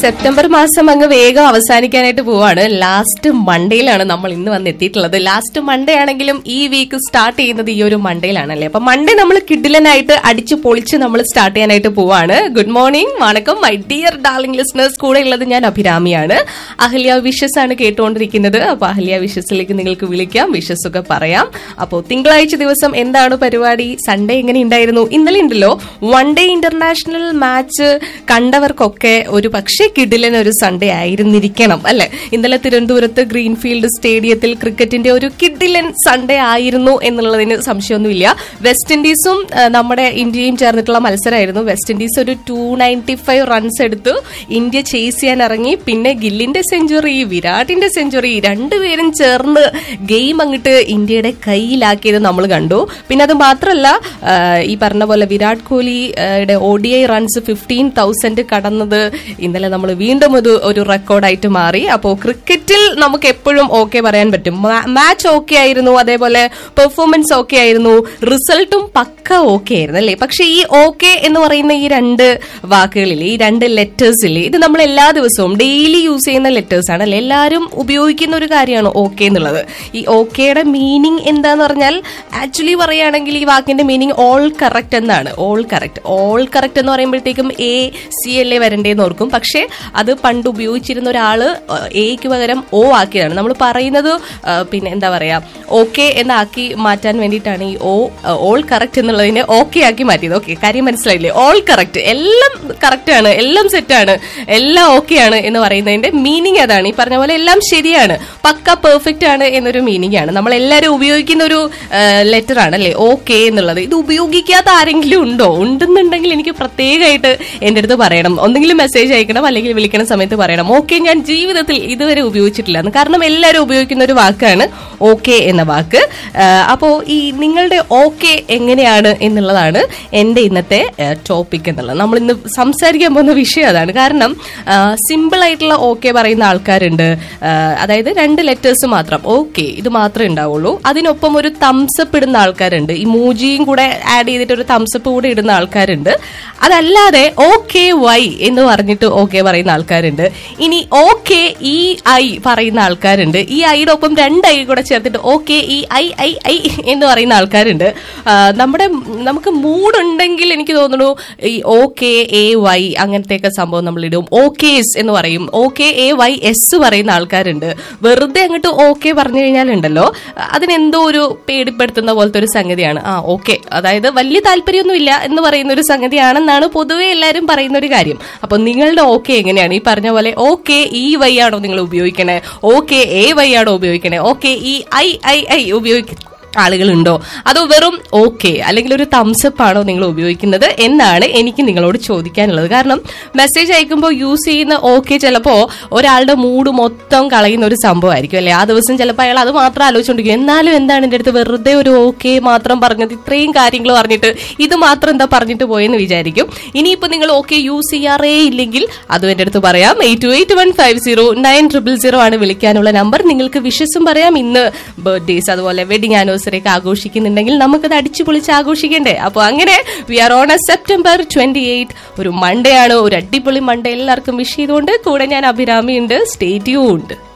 September മാസം അങ്ങ് വേഗം അവസാനിക്കാനായിട്ട് പോവാണ് ലാസ്റ്റ് മൺഡേയിലാണ് നമ്മൾ ഇന്ന് വന്ന് എത്തിയിട്ടുള്ളത് ലാസ്റ്റ് മൺഡേ ആണെങ്കിലും ഈ വീക്ക് സ്റ്റാർട്ട് ചെയ്യുന്നത് ഈ ഒരു മൺഡേയിലാണല്ലേ അപ്പൊ മൺഡേ നമ്മൾ കിഡിലനായിട്ട് അടിച്ചു പൊളിച്ച് നമ്മൾ സ്റ്റാർട്ട് ചെയ്യാനായിട്ട് പോവാണ് ഗുഡ് മോർണിംഗ് വണക്കം മൈ ഡിയർ ഡാർലിംഗ് ലിസ്ണേഴ്സ് കൂടെ ഉള്ളത് ഞാൻ അഭിരാമിയാണ് അഹല്യ വിഷസ് ആണ് കേട്ടുകൊണ്ടിരിക്കുന്നത് അപ്പൊ അഹല്യ വിഷസിലേക്ക് നിങ്ങൾക്ക് വിളിക്കാം വിഷസ് ഒക്കെ പറയാം അപ്പോൾ തിങ്കളാഴ്ച ദിവസം എന്താണ് പരിപാടി സൺഡേ എങ്ങനെ ഉണ്ടായിരുന്നു ഇന്നലെ ഉണ്ടല്ലോ വൺ ഡേ ഇന്റർനാഷണൽ മാച്ച് കണ്ടവർക്കൊക്കെ ഒരു പക്ഷേ കിഡിലൻ ഒരു സൺഡേ ആയിരുന്നിരിക്കണം അല്ലെ ഇന്നലെ തിരുവനന്തപുരത്ത് ഗ്രീൻഫീൽഡ് സ്റ്റേഡിയത്തിൽ ക്രിക്കറ്റിന്റെ ഒരു കിഡിലൻ സൺഡേ ആയിരുന്നു എന്നുള്ളതിന് സംശയമൊന്നുമില്ല വെസ്റ്റ് ഇൻഡീസും ആ, നമ്മുടെ ഇന്ത്യയും ചേർന്നിട്ടുള്ള മത്സരമായിരുന്നു വെസ്റ്റ് ഇൻഡീസ് ഒരു ടു നയൻറ്റി ഫൈവ് റൺസ് എടുത്തു ഇന്ത്യ ചേസ് ചെയ്യാൻ ഇറങ്ങി പിന്നെ ഗില്ലിന്റെ സെഞ്ചുറി വിരാട്ടിന്റെ സെഞ്ചുറി രണ്ടുപേരും ചേർന്ന് ഗെയിം അങ്ങോട്ട് ഇന്ത്യയുടെ കയ്യിലാക്കിയത് നമ്മൾ കണ്ടു പിന്നെ അത് മാത്രമല്ല ആ, ഈ പറഞ്ഞ പോലെ വിരാട് കോഹ്ലിയുടെ O D I runs fifteen thousand കടന്നത് ഇന്നലെ നമ്മൾ വീണ്ടും ഒരു ഒരു റെക്കോർഡായിട്ട് മാറി അപ്പോൾ ക്രിക്കറ്റിൽ നമുക്ക് എപ്പോഴും ഓക്കെ പറയാൻ പറ്റും മാച്ച് ഓക്കെ ആയിരുന്നു അതേപോലെ പെർഫോമൻസ് ഓക്കെ ആയിരുന്നു റിസൾട്ടും പക്ക ഓക്കെ ആയിരുന്നു അല്ലേ പക്ഷെ ഈ ഓക്കെ എന്ന് പറയുന്ന ഈ രണ്ട് വാക്കുകളിൽ ഈ രണ്ട് ലെറ്റേഴ്സിൽ ഇത് നമ്മൾ എല്ലാ ദിവസവും ഡെയിലി യൂസ് ചെയ്യുന്ന ലെറ്റേഴ്സ് ആണ് അല്ലെ എല്ലാവരും ഉപയോഗിക്കുന്ന ഒരു കാര്യമാണ് ഓക്കെ എന്നുള്ളത് ഈ ഓക്കെയുടെ മീനിങ് എന്താന്ന് പറഞ്ഞാൽ ആക്ച്വലി പറയുകയാണെങ്കിൽ ഈ വാക്കിന്റെ മീനിങ് ഓൾ കറക്റ്റ് എന്നാണ് ഓൾ കറക്റ്റ് ഓൾ കറക്റ്റ് എന്ന് പറയുമ്പോഴത്തേക്കും എ സി എൽ എ വരണ്ടേന്ന് ഓർക്കും പക്ഷേ അത് പണ്ട് ഉപയോഗിച്ചിരുന്ന ഒരാള് എക്ക് പകരം ഓ ആക്കിയതാണ് നമ്മൾ പറയുന്നത് ആ, പിന്നെ എന്താ പറയാ ഓക്കെ എന്നാക്കി മാറ്റാൻ വേണ്ടിയിട്ടാണ് ഈ ഓ ഓൾ കറക്റ്റ് എന്നുള്ളതിനെ ഓക്കെ ആക്കി മാറ്റിയത് ഓക്കെ കാര്യം മനസ്സിലായില്ലേ ഓൾ കറക്റ്റ് എല്ലാം കറക്റ്റ് ആണ് എല്ലാം സെറ്റ് ആണ് എല്ലാം ഓക്കെ ആണ് എന്ന് പറയുന്നതിന്റെ മീനിങ് അതാണ് ഈ പറഞ്ഞ പോലെ എല്ലാം ശരിയാണ് പക്ക പെർഫെക്റ്റ് ആണ് എന്നൊരു മീനിങ് ആണ് നമ്മൾ എല്ലാവരും ഉപയോഗിക്കുന്ന ഒരു ലെറ്റർ ആണ് അല്ലേ ഓക്കെ എന്നുള്ളത് ഇത് ഉപയോഗിക്കാത്ത ആരെങ്കിലും ഉണ്ടോ ഉണ്ടെന്നുണ്ടെങ്കിൽ എനിക്ക് പ്രത്യേകമായിട്ട് എന്റെ അടുത്ത് പറയണം ഒന്നെങ്കിലും മെസ്സേജ് അയക്കണം അല്ലെങ്കിൽ വിളിക്കുന്ന സമയത്ത് പറയണം ഓക്കെ ഞാൻ ജീവിതത്തിൽ ഇതുവരെ ഉപയോഗിച്ചിട്ടില്ല എന്ന് കാരണം എല്ലാവരും ഉപയോഗിക്കുന്ന ഒരു വാക്കാണ് ഓക്കെ എന്ന വാക്ക് ആ, അപ്പോ ഈ നിങ്ങളുടെ ഓക്കെ എങ്ങനെയാണ് എന്നുള്ളതാണ് എന്റെ ഇന്നത്തെ ടോപ്പിക് എന്നുള്ളത് നമ്മൾ ഇന്ന് സംസാരിക്കാൻ പോകുന്ന വിഷയം അതാണ് കാരണം സിമ്പിൾ ആയിട്ടുള്ള ഓക്കെ പറയുന്ന ആൾക്കാരുണ്ട് ആ, അതായത് രണ്ട് ലെറ്റേഴ്സ് മാത്രം ഓക്കെ ഇത് മാത്രമേ ഉണ്ടാവുള്ളൂ അതിനൊപ്പം ഒരു തംസപ്പ് ഇടുന്ന ആൾക്കാരുണ്ട് ഈ മൂജിയും കൂടെ ആഡ് ചെയ്തിട്ട് ഒരു തംസപ്പ് കൂടെ ഇടുന്ന ആൾക്കാരുണ്ട് അതല്ലാതെ ഓക്കെ വൈ എന്ന് പറഞ്ഞിട്ട് ഓക്കെ പറയുന്ന ആൾക്കാരുണ്ട് ഇനി ഓക്കെ ഈ ഐ പറയുന്ന ആൾക്കാരുണ്ട് ഈ ഐയുടെ ഒപ്പം രണ്ട് ഐ കൂടെ ചേർത്തിട്ട് ഓക്കെ ഈ ഐ ഐ ഐ എന്ന് പറയുന്ന ആൾക്കാരുണ്ട് ആ, നമ്മുടെ നമുക്ക് മൂഡ് ഉണ്ടെങ്കിൽ എനിക്ക് തോന്നുന്നു ഈ ഓക്കെ എ വൈ അങ്ങനത്തെയൊക്കെ സംഭവം നമ്മൾ ഇടും ഓക്കേസ് എന്ന് പറയും ഓക്കെ എ വൈ എസ് പറയുന്ന ആൾക്കാരുണ്ട് വെറുതെ അങ്ങോട്ട് ഓക്കെ പറഞ്ഞു കഴിഞ്ഞാലുണ്ടല്ലോ അതിനെന്തോ ഒരു പേടിപ്പെടുത്തുന്ന പോലത്തെ ഒരു സംഗതിയാണ് ആ ഓക്കെ അതായത് വലിയ താല്പര്യമൊന്നുമില്ല എന്ന് പറയുന്ന ഒരു സംഗതിയാണെന്നാണ് പൊതുവെ എല്ലാവരും പറയുന്ന ഒരു കാര്യം അപ്പൊ നിങ്ങളുടെ ഓക്കെ എങ്ങനെയാണ് ഈ പറഞ്ഞ പോലെ ഓക്കെ ഈ വൈ ആണോ നിങ്ങൾ ഉപയോഗിക്കണേ ഓക്കെ എ വൈ ആണോ ഉപയോഗിക്കണേ ഓക്കെ ഈ ഐ ഐ ഐ ഉപയോഗിക്ക ആളുകളുണ്ടോ അതോ വെറും ഓക്കെ അല്ലെങ്കിൽ ഒരു തംസപ്പ് ആണോ നിങ്ങൾ ഉപയോഗിക്കുന്നത് എന്നാണ് എനിക്ക് നിങ്ങളോട് ചോദിക്കാനുള്ളത് കാരണം മെസ്സേജ് അയക്കുമ്പോൾ യൂസ് ചെയ്യുന്ന ഓക്കെ ചിലപ്പോൾ ഒരാളുടെ മൂഡ് മൊത്തം കളയുന്ന ഒരു സംഭവമായിരിക്കും അല്ലെ ആ ദിവസം ചിലപ്പോൾ അയാൾ അത് മാത്രം ആലോചിച്ചുകൊണ്ടിരിക്കും എന്നാലും എന്താണ് എൻ്റെ അടുത്ത് വെറുതെ ഒരു ഓക്കെ മാത്രം പറഞ്ഞത് ഇത്രയും കാര്യങ്ങൾ പറഞ്ഞിട്ട് ഇത് മാത്രം എന്താ പറഞ്ഞിട്ട് പോയെന്ന് വിചാരിക്കും ഇനിയിപ്പോൾ നിങ്ങൾ ഓക്കെ യൂസ് ചെയ്യാറേ ഇല്ലെങ്കിൽ അതും എൻ്റെ അടുത്ത് പറയാം eight two eight one five zero nine triple zero ആണ് വിളിക്കാനുള്ള നമ്പർ നിങ്ങൾക്ക് വിഷസും പറയാം ഇന്ന് ബർത്ത്ഡേസ് അതുപോലെ വെഡിങ് ആനിവേഴ്സറി ഒക്കെ ആഘോഷിക്കുന്നുണ്ടെങ്കിൽ നമുക്കത് അടിച്ചു പൊളിച്ച് ആഘോഷിക്കണ്ടേ അപ്പോൾ അങ്ങനെ we are on a September twenty eight ഒരു മൺഡേ ആണ് ഒരു അടിപൊളി മൺഡേ എല്ലാവർക്കും വിഷ് ചെയ്തുകൊണ്ട് കൂടെ ഞാൻ അഭിരാമി ഉണ്ട് സ്റ്റേറ്റ്യൂ ഉണ്ട്